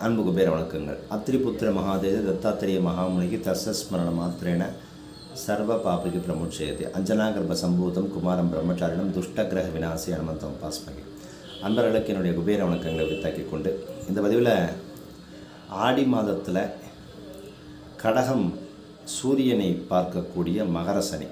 அன்பு குபேர வணக்கங்கள் அத்திரிபுத்திர மகாதேவ தத்தாத்திரேய மகாமுனிக்கு தசஸ்மரண மாத்திரேன சர்வ பாபிக்கு பிரமுட்சயதி அஞ்சனாகர்ப சம்பூதம் குமாரம் பிரம்மச்சாரிடம் துஷ்டகிரக விநாசி அனுமந்தம் பாஸ்மகி அன்பர்களுக்கு என்னுடைய குபேர வணக்கங்களை வித்தாக்கிக் கொண்டு இந்த பதிவில் ஆடி மாதத்தில் கடகம் சூரியனை பார்க்கக்கூடிய மகர சனி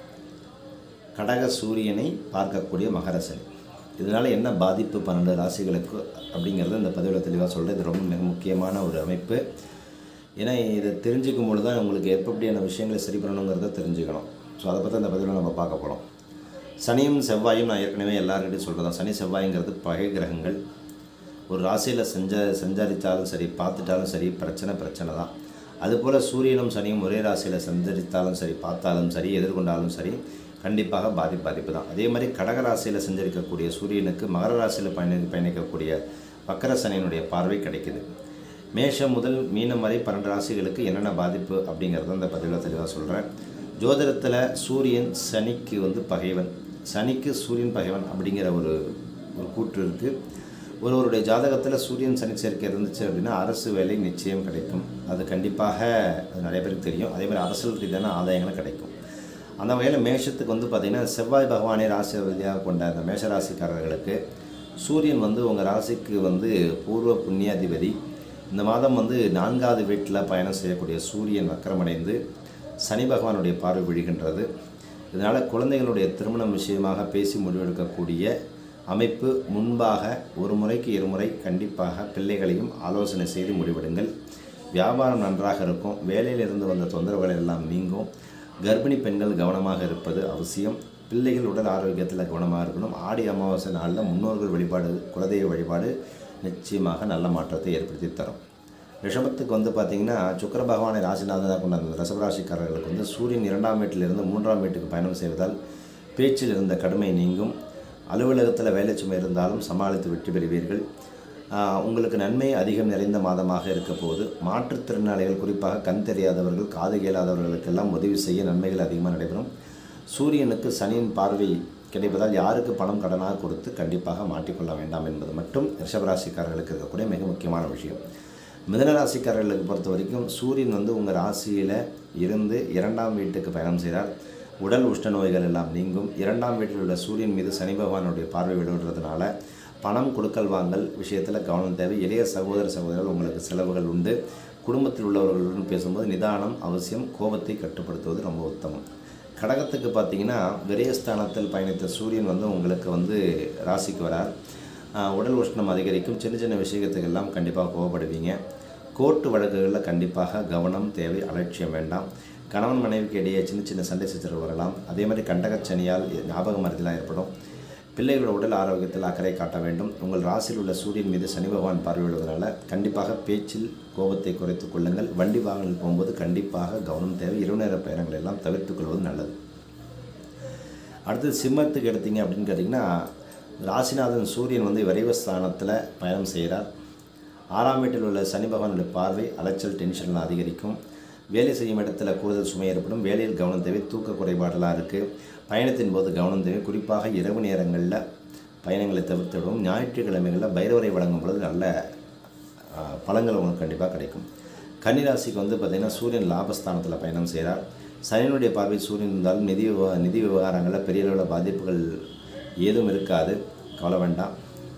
கடக சூரியனை பார்க்கக்கூடிய மகர சனி இதனால் என்ன பாதிப்பு பன்னெண்டு ராசிகளுக்கு அப்படிங்கிறத இந்த பதிவில் தெளிவாக சொல்கிறது இது ரொம்ப மிக முக்கியமான ஒரு அமைப்பு ஏன்னா இதை தெரிஞ்சுக்கும் பொழுது தான் உங்களுக்கு எப்படியான விஷயங்களை சரி பண்ணணுங்கிறத தெரிஞ்சுக்கணும் ஸோ அதை பற்றி இந்த பதிவில் நம்ம பார்க்க போகிறோம் சனியும் செவ்வாயும் நான் ஏற்கனவே எல்லாருக்கிட்டையும் சொல்கிறேன் சனி செவ்வாய்ங்கிறது பகை கிரகங்கள் ஒரு ராசியில் செஞ்ச சஞ்சரித்தாலும் சரி பார்த்துட்டாலும் சரி பிரச்சனை பிரச்சனை தான் அதுபோல் சூரியனும் சனியும் ஒரே ராசியில் சஞ்சரித்தாலும் சரி பார்த்தாலும் சரி எதிர்கொண்டாலும் சரி கண்டிப்பாக பாதிப்பு பாதிப்பு தான் அதே மாதிரி கடக ராசியில் சஞ்சரிக்கக்கூடிய சூரியனுக்கு மகர ராசியில் பயணி பயணிக்கக்கூடிய வக்கர சனியினுடைய பார்வை கிடைக்குது மேஷம் முதல் மீனம் வரை பன்னெண்டு ராசிகளுக்கு என்னென்ன பாதிப்பு அப்படிங்கிறத இந்த பதிவில் தெளிவாக சொல்கிறேன் ஜோதிடத்தில் சூரியன் சனிக்கு வந்து பகைவன் சனிக்கு சூரியன் பகைவன் அப்படிங்கிற ஒரு ஒரு கூற்று இருக்குது ஒருவருடைய ஜாதகத்தில் சூரியன் சனி சேர்க்கை இருந்துச்சு அப்படின்னா அரசு வேலை நிச்சயம் கிடைக்கும் அது கண்டிப்பாக அது நிறைய பேருக்கு தெரியும் அதே மாதிரி அரசியல் ரீதியான ஆதாயங்களும் கிடைக்கும் அந்த வகையில் மேஷத்துக்கு வந்து பார்த்திங்கன்னா செவ்வாய் பகவானை ராசி ரீதியாக கொண்ட அந்த மேஷ ராசிக்காரர்களுக்கு சூரியன் வந்து உங்கள் ராசிக்கு வந்து பூர்வ புண்ணியாதிபதி இந்த மாதம் வந்து நான்காவது வீட்டில் பயணம் செய்யக்கூடிய சூரியன் வக்கரமடைந்து சனி பகவானுடைய பார்வை விழுகின்றது இதனால் குழந்தைகளுடைய திருமணம் விஷயமாக பேசி முடிவெடுக்கக்கூடிய அமைப்பு முன்பாக ஒரு முறைக்கு இருமுறை கண்டிப்பாக பிள்ளைகளையும் ஆலோசனை செய்து முடிவெடுங்கள் வியாபாரம் நன்றாக இருக்கும் வேலையிலிருந்து வந்த தொந்தரவுகள் எல்லாம் நீங்கும் கர்ப்பிணி பெண்கள் கவனமாக இருப்பது அவசியம் பிள்ளைகள் உடல் ஆரோக்கியத்தில் கவனமாக இருக்கணும் ஆடி அமாவாசை நாளில் முன்னோர்கள் வழிபாடு குலதெய்வ வழிபாடு நிச்சயமாக நல்ல மாற்றத்தை ஏற்படுத்தி தரும் ரிஷபத்துக்கு வந்து பார்த்திங்கன்னா சுக்கர பகவானை ராசிநாதனாக கொண்ட அந்த ரிஷபராசிக்காரர்களுக்கு வந்து சூரியன் இரண்டாம் வீட்டிலிருந்து மூன்றாம் வீட்டுக்கு பயணம் செய்வதால் பேச்சில் இருந்த கடுமை நீங்கும் அலுவலகத்தில் வேலை சுமை இருந்தாலும் சமாளித்து வெற்றி பெறுவீர்கள் உங்களுக்கு நன்மை அதிகம் நிறைந்த மாதமாக இருக்க போது மாற்றுத்திறனாளிகள் குறிப்பாக கண் தெரியாதவர்கள் காது கேளாதவர்களுக்கெல்லாம் உதவி செய்ய நன்மைகள் அதிகமாக நடைபெறும் சூரியனுக்கு சனியின் பார்வை கிடைப்பதால் யாருக்கு பணம் கடனாக கொடுத்து கண்டிப்பாக மாட்டிக்கொள்ள வேண்டாம் என்பது மட்டும் ரிஷபராசிக்காரர்களுக்கு இருக்கக்கூடிய மிக முக்கியமான விஷயம் மிதன ராசிக்காரர்களுக்கு பொறுத்த வரைக்கும் சூரியன் வந்து உங்கள் ராசியில் இருந்து இரண்டாம் வீட்டுக்கு பயணம் செய்கிறார் உடல் உஷ்ண நோய்கள் எல்லாம் நீங்கும் இரண்டாம் வீட்டில் உள்ள சூரியன் மீது சனி பகவானுடைய பார்வை விடுவதுனால பணம் கொடுக்கல் வாங்கல் விஷயத்தில் கவனம் தேவை இளைய சகோதர சகோதரர்கள் உங்களுக்கு செலவுகள் உண்டு குடும்பத்தில் உள்ளவர்களுடன் பேசும்போது நிதானம் அவசியம் கோபத்தை கட்டுப்படுத்துவது ரொம்ப உத்தமம் கடகத்துக்கு பார்த்தீங்கன்னா விரயஸ்தானத்தில் பயணித்த சூரியன் வந்து உங்களுக்கு வந்து ராசிக்கு வரார் உடல் உஷ்ணம் அதிகரிக்கும் சின்ன சின்ன விஷயத்துக்கெல்லாம் கண்டிப்பாக கோவப்படுவீங்க கோர்ட்டு வழக்குகளில் கண்டிப்பாக கவனம் தேவை அலட்சியம் வேண்டாம் கணவன் மனைவிக்கு இடையே சின்ன சின்ன சண்டை சச்சரவு வரலாம் அதே மாதிரி கண்டகச்சனியால் ஞாபக மருதிலாம் ஏற்படும் பிள்ளைகளோட உடல் ஆரோக்கியத்தில் அக்கறை காட்ட வேண்டும் உங்கள் ராசியில் உள்ள சூரியன் மீது சனி பகவான் பார்வையிடுவதனால கண்டிப்பாக பேச்சில் கோபத்தை குறைத்துக் கொள்ளுங்கள் வண்டி வாகனங்கள் போகும்போது கண்டிப்பாக கவனம் தேவை இரவு நேர பயணங்கள் எல்லாம் தவிர்த்துக் கொள்வது நல்லது அடுத்தது சிம்மத்துக்கு எடுத்தீங்க அப்படின்னு கேட்டிங்கன்னா ராசிநாதன் சூரியன் வந்து விரைவு ஸ்தானத்தில் பயணம் செய்கிறார் ஆறாம் வீட்டில் உள்ள சனி பகவானுடைய பார்வை அலைச்சல் டென்ஷன்லாம் அதிகரிக்கும் வேலை செய்யும் இடத்துல கூடுதல் சுமை ஏற்படும் வேலையில் கவனம் தேவை தூக்க குறைபாடெல்லாம் இருக்குது பயணத்தின் போது கவனம் தேவை குறிப்பாக இரவு நேரங்களில் பயணங்களை தவிர்த்திடவும் ஞாயிற்றுக்கிழமைகளில் பைரவரை வழங்கும் பொழுது நல்ல பலன்கள் உங்களுக்கு கண்டிப்பாக கிடைக்கும் கன்னிராசிக்கு வந்து பார்த்திங்கன்னா சூரியன் லாபஸ்தானத்தில் பயணம் செய்கிறார் சனியினுடைய பார்வை சூரியன் இருந்தாலும் நிதி விவ நிதி விவகாரங்களில் பெரிய அளவில் பாதிப்புகள் ஏதும் இருக்காது கவலை வேண்டாம்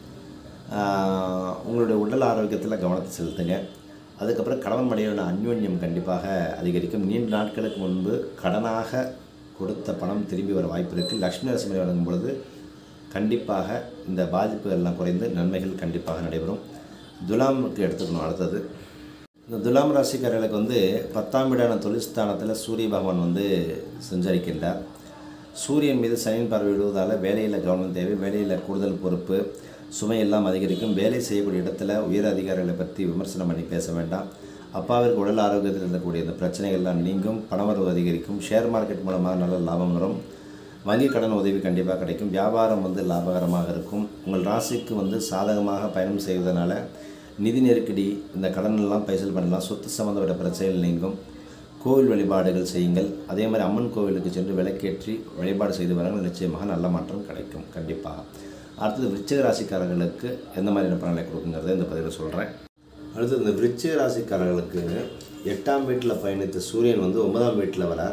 உங்களுடைய உடல் ஆரோக்கியத்தில் கவனத்தை செலுத்துங்க அதுக்கப்புறம் கணவன் மனைவியோட அந்யோன்யம் கண்டிப்பாக அதிகரிக்கும் நீண்ட நாட்களுக்கு முன்பு கடனாக கொடுத்த பணம் திரும்பி வர வாய்ப்பு இருக்குது லக்ஷ்மி நரசிம்மரை வழங்கும் பொழுது கண்டிப்பாக இந்த பாதிப்புகள்லாம் குறைந்து நன்மைகள் கண்டிப்பாக நடைபெறும் துலாமுக்கு எடுத்துக்கணும் அடுத்தது இந்த துலாம் ராசிக்காரர்களுக்கு வந்து பத்தாம் வீடான தொழில்ஸ்தானத்தில் சூரிய பகவான் வந்து சஞ்சரிக்கின்றார் சூரியன் மீது சனியின் பார்வை விடுவதால் வேலையில் கவனம் தேவை வேலையில் கூடுதல் பொறுப்பு சுமையெல்லாம் அதிகரிக்கும் வேலை செய்யக்கூடிய இடத்துல உயர் அதிகாரிகளை பற்றி விமர்சனம் பண்ணி பேச வேண்டாம் அப்பாவிற்கு உடல் ஆரோக்கியத்தில் இருக்கக்கூடிய இந்த பிரச்சனைகள்லாம் நீங்கும் பணவரவு அதிகரிக்கும் ஷேர் மார்க்கெட் மூலமாக நல்ல லாபம் வரும் வங்கி கடன் உதவி கண்டிப்பாக கிடைக்கும் வியாபாரம் வந்து லாபகரமாக இருக்கும் உங்கள் ராசிக்கு வந்து சாதகமாக பயணம் செய்வதனால நிதி நெருக்கடி இந்த கடனெல்லாம் பைசல் பண்ணலாம் சொத்து சம்மந்தப்பட்ட பிரச்சனைகள் நீங்கும் கோவில் வழிபாடுகள் செய்யுங்கள் அதே மாதிரி அம்மன் கோவிலுக்கு சென்று விளக்கேற்றி வழிபாடு செய்து வரங்கள் நிச்சயமாக நல்ல மாற்றம் கிடைக்கும் கண்டிப்பாக அடுத்தது விருச்சிக ராசிக்காரர்களுக்கு எந்த மாதிரியான பலனை கொடுக்குங்கிறத இந்த பதிவில் சொல்கிறேன் அடுத்து இந்த விருச்சிக ராசிக்காரர்களுக்கு எட்டாம் வீட்டில் பயணித்த சூரியன் வந்து ஒன்பதாம் வீட்டில் வரார்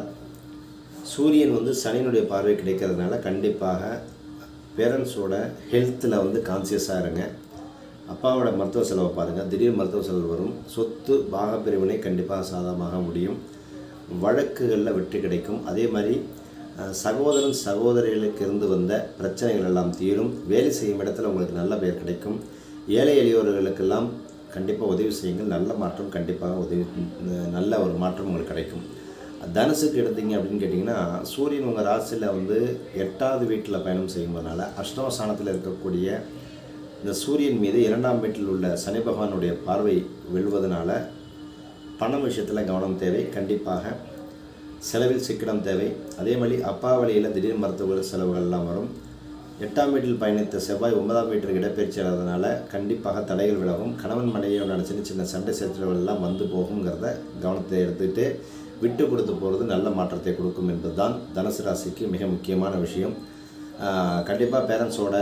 சூரியன் வந்து சனியினுடைய பார்வை கிடைக்கிறதுனால கண்டிப்பாக பேரண்ட்ஸோட ஹெல்த்தில் வந்து கான்சியஸாக இருங்க அப்பாவோட மருத்துவ செலவை பாருங்கள் திடீர் மருத்துவ செலவு வரும் சொத்து பாகப்பிரிவினை கண்டிப்பாக சாதகமாக முடியும் வழக்குகளில் வெற்றி கிடைக்கும் அதே மாதிரி அஹ், சகோதரன் சகோதரிகளுக்கு இருந்து வந்த பிரச்சனைகள் எல்லாம் தீரும் வேலை செய்யும் இடத்துல உங்களுக்கு நல்ல பெயர் கிடைக்கும் ஏழை எளியோர்களுக்கெல்லாம் கண்டிப்பாக உதவி செய்யுங்கள் நல்ல மாற்றம் கண்டிப்பாக உதவி அஹ், நல்ல ஒரு மாற்றம் உங்களுக்கு கிடைக்கும் தனுசுக்கு எடுத்தீங்க அப்படின்னு கேட்டிங்கன்னா சூரியன் உங்கள் ராசியில் வந்து எட்டாவது வீட்டில் பயணம் செய்யும்போதனால அஷ்டம ஸ்தானத்தில் இருக்கக்கூடிய இந்த சூரியன் மீது இரண்டாம் வீட்டில் உள்ள சனி பகவானுடைய பார்வை வெல்வதனால பணம் விஷயத்தில் கவனம் தேவை கண்டிப்பாக செலவில் சிக்கனம் தேவை அதே மாதிரி அப்பா வழியில் திடீர் மருத்துவ செலவுகள்லாம் வரும் எட்டாம் வீட்டில் பயணித்த செவ்வாய் ஒன்பதாம் வீட்டிற்கு இடப்பெயர்ச்சி ஆகிறதுனால கண்டிப்பாக தடைகள் விலகும் கணவன் மனைவியோட சின்ன சின்ன சண்டை சச்சரவுகள் எல்லாம் வந்து போகுங்கிறத கவனத்தை எடுத்துக்கிட்டு விட்டு கொடுத்து போகிறது நல்ல மாற்றத்தை கொடுக்கும் என்பதுதான் தனுசு ராசிக்கு மிக முக்கியமான விஷயம் கண்டிப்பாக பேரண்ட்ஸோட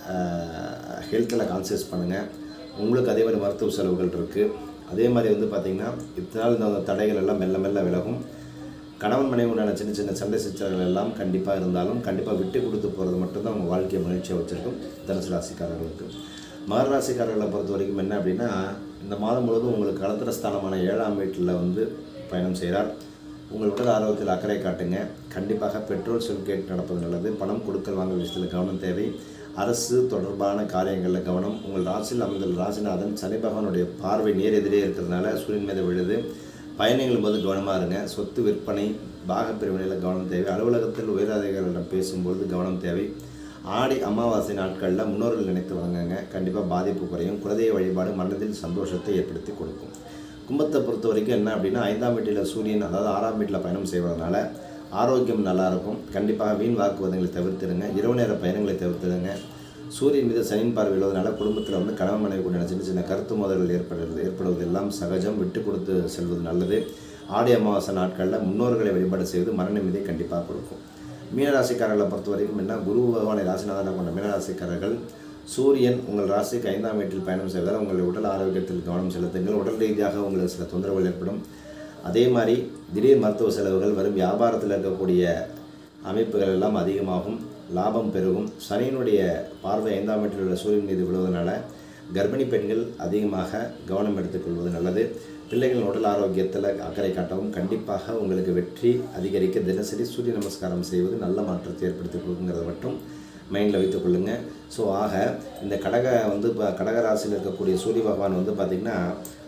ஹெல்த்தில் கான்சியஸ் பண்ணுங்கள் உங்களுக்கு அதே மாதிரி மருத்துவ செலவுகள் இருக்குது அதே மாதிரி வந்து பார்த்திங்கன்னா இத்தனை நாள் இந்த தடைகள் எல்லாம் மெல்ல மெல்ல விலகும் கணவன் மனைவி உண்டான சின்ன சின்ன சண்டை சிச்சரவுகள் எல்லாம் கண்டிப்பாக இருந்தாலும் கண்டிப்பாக விட்டு கொடுத்து போகிறது மட்டும்தான் உங்கள் வாழ்க்கையை மகிழ்ச்சியாக வச்சுருக்கும் தனுசு ராசிக்காரர்களுக்கு மகர ராசிக்காரர்களை பொறுத்த வரைக்கும் என்ன அப்படின்னா இந்த மாதம் முழுவதும் உங்களுக்கு களத்திர ஸ்தானமான ஏழாம் வீட்டில் வந்து பயணம் செய்கிறார் உங்கள் உடல் ஆரோக்கியத்தில் அக்கறை காட்டுங்க கண்டிப்பாக பெட்ரோல் செல்கேட் நடப்பது நல்லது பணம் கொடுக்கல் வாங்கல் விஷயத்தில் கவனம் தேவை அரசு தொடர்பான காரியங்களில் கவனம் உங்கள் ராசியில் அமைந்துள்ள ராசிநாதன் சனி பகவானுடைய பார்வை நேர் எதிரே இருக்கிறதுனால சூரியன் மீது விழுது பயணங்கள் போது கவனமாக இருங்க சொத்து விற்பனை பாகப்பிரிவினையில் கவனம் தேவை அலுவலகத்தில் உயரதிகாரிகளிடம் பேசும்பொழுது கவனம் தேவை ஆடி அமாவாசை நாட்களில் முன்னோர்கள் நினைத்து வாங்குங்க கண்டிப்பாக பாதிப்பு குறையும் குலதெய்வ வழிபாடு மனதில் சந்தோஷத்தை ஏற்படுத்தி கொடுக்கும் கும்பத்தை பொறுத்த வரைக்கும் என்ன அப்படின்னா ஐந்தாம் வீட்டில் சூரியன் அதாவது ஆறாம் வீட்டில் பயணம் செய்வதனால ஆரோக்கியம் நல்லா இருக்கும் கண்டிப்பாக வீண் வாக்குவாதங்களை தவிர்த்துடுங்க இரவு நேர பயணங்களை தவிர்த்துடுங்க சூரியன் மீது சனியின் பார்வை விழுவதனால குடும்பத்தில் வந்து கணவன் மனைவி கூட சின்ன சின்ன கருத்து மோதல்கள் ஏற்படுறது ஏற்படுவது எல்லாம் சகஜம் விட்டு கொடுத்து செல்வது நல்லது ஆடி அமாவாசை நாட்களில் முன்னோர்களை வழிபாடு செய்வது மன நிம்மதியை கண்டிப்பாக கொடுக்கும் மீனராசிக்காரர்களை பொறுத்த வரைக்கும் என்ன குரு பகவானை ராசிநாதனை கொண்ட மீனராசிக்காரர்கள் சூரியன் உங்கள் ராசிக்கு ஐந்தாம் வீட்டில் பயணம் செய்வதால் உங்கள் உடல் ஆரோக்கியத்தில் கவனம் செலுத்துங்கள் உடல் ரீதியாக உங்களுக்கு சில தொந்தரவுகள் ஏற்படும் அதே மாதிரி திடீர் மருத்துவ செலவுகள் வரும் வியாபாரத்தில் இருக்கக்கூடிய அமைப்புகள் எல்லாம் அதிகமாகும் லாபம் பெருகும் சனியினுடைய பார்வை ஐந்தாம் வீட்டில் உள்ள சூரியன் மீது விழுவதனால கர்ப்பிணி பெண்கள் அதிகமாக கவனம் எடுத்துக்கொள்வது நல்லது பிள்ளைகளின் உடல் ஆரோக்கியத்தில் அக்கறை காட்டவும் கண்டிப்பாக உங்களுக்கு வெற்றி அதிகரிக்க தினசரி சூரிய நமஸ்காரம் செய்வது நல்ல மாற்றத்தை ஏற்படுத்தி கொடுக்குங்கிறத மட்டும் மைண்டில் வைத்துக் கொள்ளுங்க ஸோ ஆக இந்த கடக வந்து இப்போ கடக ராசியில் இருக்கக்கூடிய சூரிய பகவான் வந்து பார்த்திங்கன்னா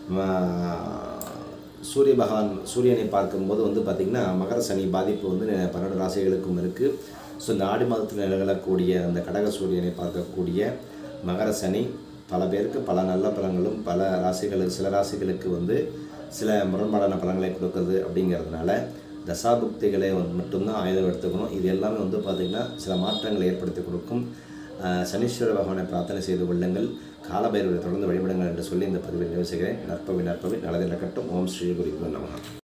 சூரிய பகவான் சூரியனை பார்க்கும்போது வந்து பார்த்திங்கன்னா மகர சனி பாதிப்பு வந்து பன்னெண்டு ராசிகளுக்கும் இருக்குது ஸோ இந்த ஆடி மாதத்தில் நிகழக்கூடிய அந்த கடக சூரியனை பார்க்கக்கூடிய மகர சனி பல பேருக்கு பல நல்ல பலன்களும் பல ராசிகளுக்கு சில ராசிகளுக்கு வந்து சில முரண்பாடான பலன்களை கொடுக்குறது அப்படிங்கிறதுனால தசாபுக்திகளை வந்து மட்டும்தான் ஆயுதம் எடுத்துக்கணும் இது எல்லாமே வந்து பார்த்திங்கன்னா சில மாற்றங்களை ஏற்படுத்தி கொடுக்கும் ஆஹ் சனீஸ்வர பகவானை பிரார்த்தனை செய்து கொள்ளுங்கள் காலபைரவரை தொடர்ந்து வழிபடுங்கள் என்று சொல்லி இந்த பதிவை நிறைவு செய்கிறேன் நற்பவி நற்பவி நல்லது நடக்கட்டும் ஓம் ஸ்ரீ குரு நமகா